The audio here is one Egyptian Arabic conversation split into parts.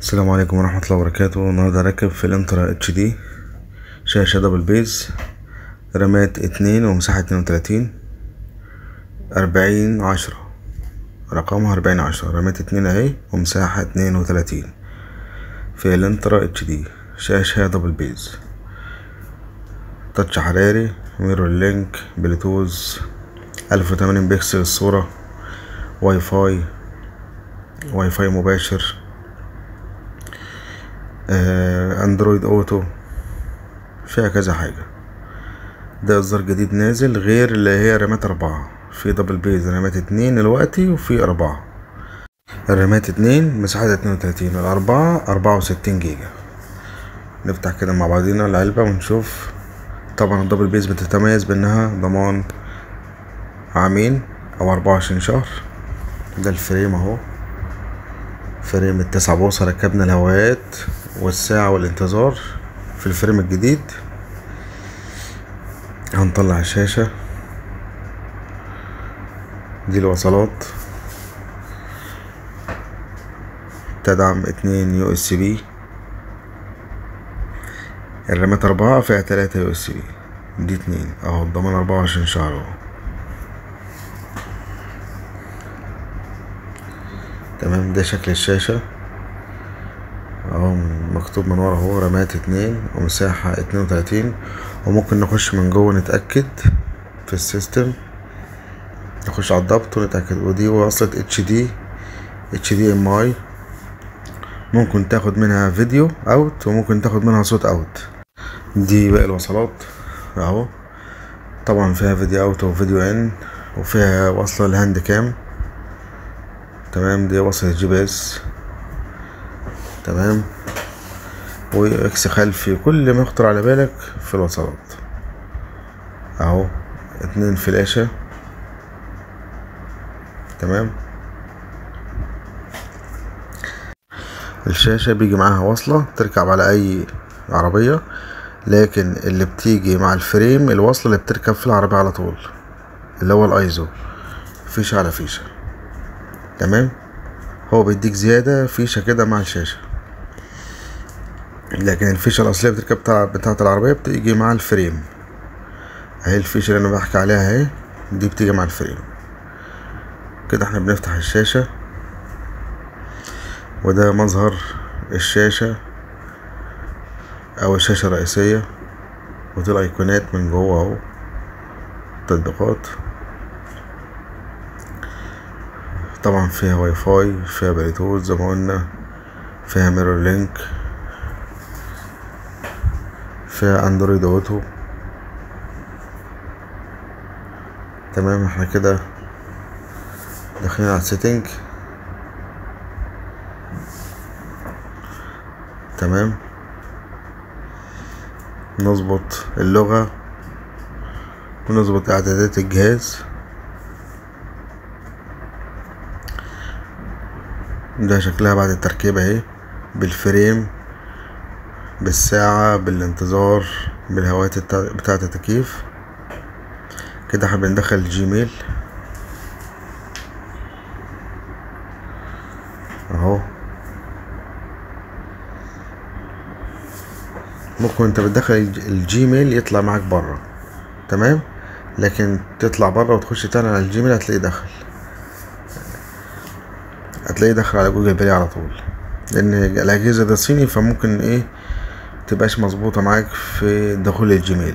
السلام عليكم ورحمة الله وبركاته النهاردة راكب في الانترا اتش دي شاشة دبل بيز رامات اتنين ومساحة اتنين وتلاتين أربعين عشرة رقمها أربعين عشرة رامات اتنين اهي ومساحة اتنين وتلاتين في الانترا اتش دي شاشة دبل بيز تاتش حراري ميرور لينك بلوتوز ألف وتمانين بكسل الصورة واي فاي واي فاي مباشر آه، اندرويد اوتو فيها كذا حاجة ده اصدار جديد نازل غير اللي هي رامات اربعة في دبل بيز رامات اتنين دلوقتي وفي اربعة الرامات اتنين مساحتها اتنين وتلاتين الاربعة اربعة وستين جيجا نفتح كده مع بعضينا العلبة ونشوف طبعا الدبل بيز بتتميز بانها ضمان عامين او اربعة وعشرين شهر ده الفريم اهو فريم التسعة بوصة ركبنا الهوايات والساعة والانتظار في الفريم الجديد هنطلع الشاشة دي الوصلات تدعم اتنين يو اس بي الرامات أربعة فيها تلاتة يو اس بي دي اتنين اهو الضمان أربعة وعشرين شهر اهو تمام ده شكل الشاشة اهو مكتوب من ورا اهو رامات اتنين ومساحة اتنين وتلاتين وممكن نخش من جوه نتأكد في السيستم نخش على الضبط ونتأكد ودي وصلة اتش دي اتش دي ام اي ممكن تاخد منها فيديو اوت وممكن تاخد منها صوت اوت دي باقي الوصلات اهو طبعا فيها فيديو اوت وفيديو ان وفيها وصلة الهاند كام تمام دي وصلة جي بي اس تمام واكس خلفي كل ما يخطر على بالك في الوصلات اهو اتنين فلاشة تمام الشاشة بيجي معاها وصلة تركب على اي عربية لكن اللي بتيجي مع الفريم الوصلة اللي بتركب في العربية على طول اللي هو الايزو فيشة على فيشة تمام هو بيديك زيادة فيشة كده مع الشاشة لكن الفيشة الأصلية بتركب بتاع بتاعة العربية بتيجي مع الفريم اهي الفيشة اللي أنا بحكي عليها اهي دي بتيجي مع الفريم كده احنا بنفتح الشاشة وده مظهر الشاشة أو الشاشة الرئيسية ودي الأيقونات من جوه اهو تطبيقات طبعا فيها واي فاي فيها بلوتوث زي ما قلنا فيها ميرور لينك فيها اندرويد اوتو تمام احنا كده داخلين على السيتنج تمام نظبط اللغة ونظبط اعدادات الجهاز ده شكلها بعد التركيب اهي بالفريم بالساعة بالانتظار بالهوات بتاعة التكييف كده احنا بندخل الجيميل اهو ممكن انت بتدخل الجيميل يطلع معاك برا تمام لكن تطلع برا وتخش تاني على الجيميل هتلاقيه دخل هتلاقيه دخل على جوجل بلاي على طول لان الاجهزه ده صيني فممكن ايه تبقاش مظبوطه معاك في دخول الجيميل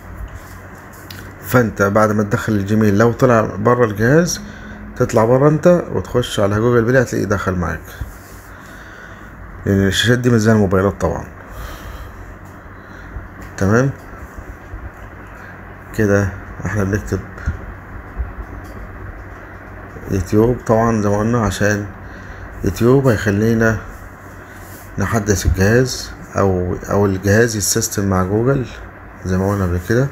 فانت بعد ما تدخل الجيميل لو طلع بره الجهاز تطلع بره انت وتخش على جوجل بلاي هتلاقيه دخل معاك لان الشاشات دي مش زي الموبايلات طبعا تمام كده احنا بنكتب يوتيوب طبعا زي ما قلنا عشان يوتيوب هيخلينا نحدث الجهاز او او الجهاز يسيستم مع جوجل زي ما قلنا قبل كده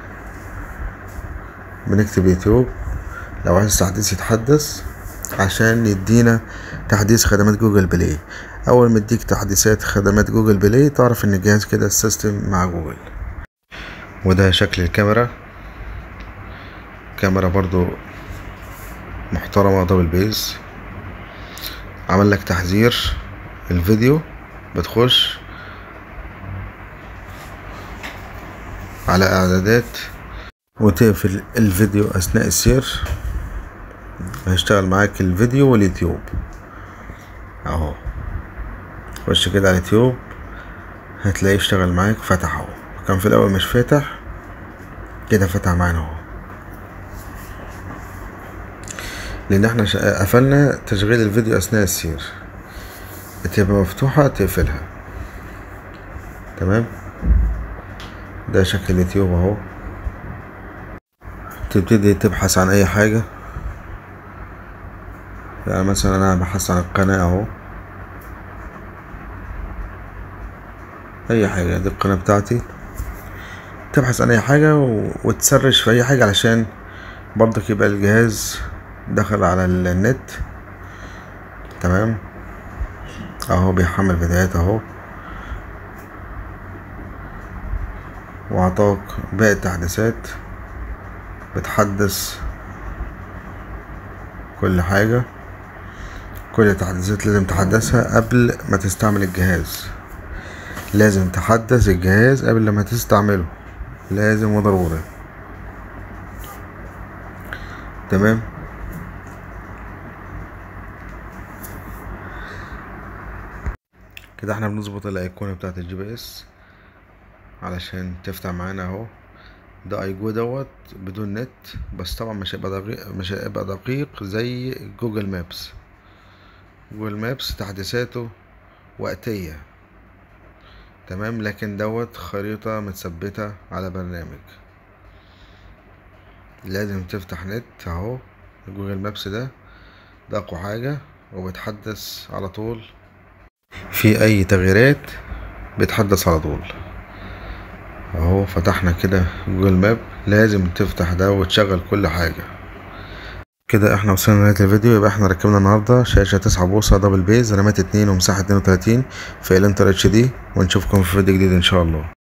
بنكتب يوتيوب لو عايز تحديث يتحدث عشان يدينا تحديث خدمات جوجل بلاي اول ما يديك تحديثات خدمات جوجل بلاي تعرف ان الجهاز كده السيستم مع جوجل وده شكل الكاميرا كاميرا برضو محترمة دبل بيز عمل لك تحذير الفيديو بتخش على اعدادات وتقفل الفيديو اثناء السير هيشتغل معاك الفيديو واليوتيوب اهو خش كده على اليوتيوب هتلاقيه اشتغل معاك فتح اهو كان في الاول مش فاتح كده فتح معانا اهو لان احنا شا- قفلنا تشغيل الفيديو اثناء السير بتبقى مفتوحة تقفلها تمام ده شكل اليوتيوب اهو تبتدي تبحث عن اي حاجة يعني مثلا انا بحث عن القناة اهو اي حاجة دي القناة بتاعتي تبحث عن اي حاجة و... وتسرش في اي حاجة علشان برضك يبقى الجهاز دخل على النت تمام اهو بيحمل فيديوهات اهو واعطاك باقي التحديثات بتحدث كل حاجة كل التحديثات لازم تحدثها قبل ما تستعمل الجهاز لازم تحدث الجهاز قبل ما تستعمله لازم وضروري تمام كده احنا بنظبط الايقونة بتاعت الجي بي اس علشان تفتح معانا اهو ده ايجو دوت بدون نت بس طبعا مش هيبقى دقيق مش هيبقى دقيق زي جوجل مابس جوجل مابس تحديثاته وقتية تمام لكن دوت خريطة متثبتة على برنامج لازم تفتح نت اهو جوجل مابس ده ده اقوى حاجة وبتحدث على طول في اي تغييرات بيتحدث على طول اهو فتحنا كده جوجل ماب لازم تفتح ده وتشغل كل حاجة كده احنا وصلنا لنهاية الفيديو يبقى احنا ركبنا النهاردة شاشة تسعة بوصة دبل بيز رامات اتنين ومساحة اتنين وتلاتين في الانتر اتش دي ونشوفكم في فيديو جديد ان شاء الله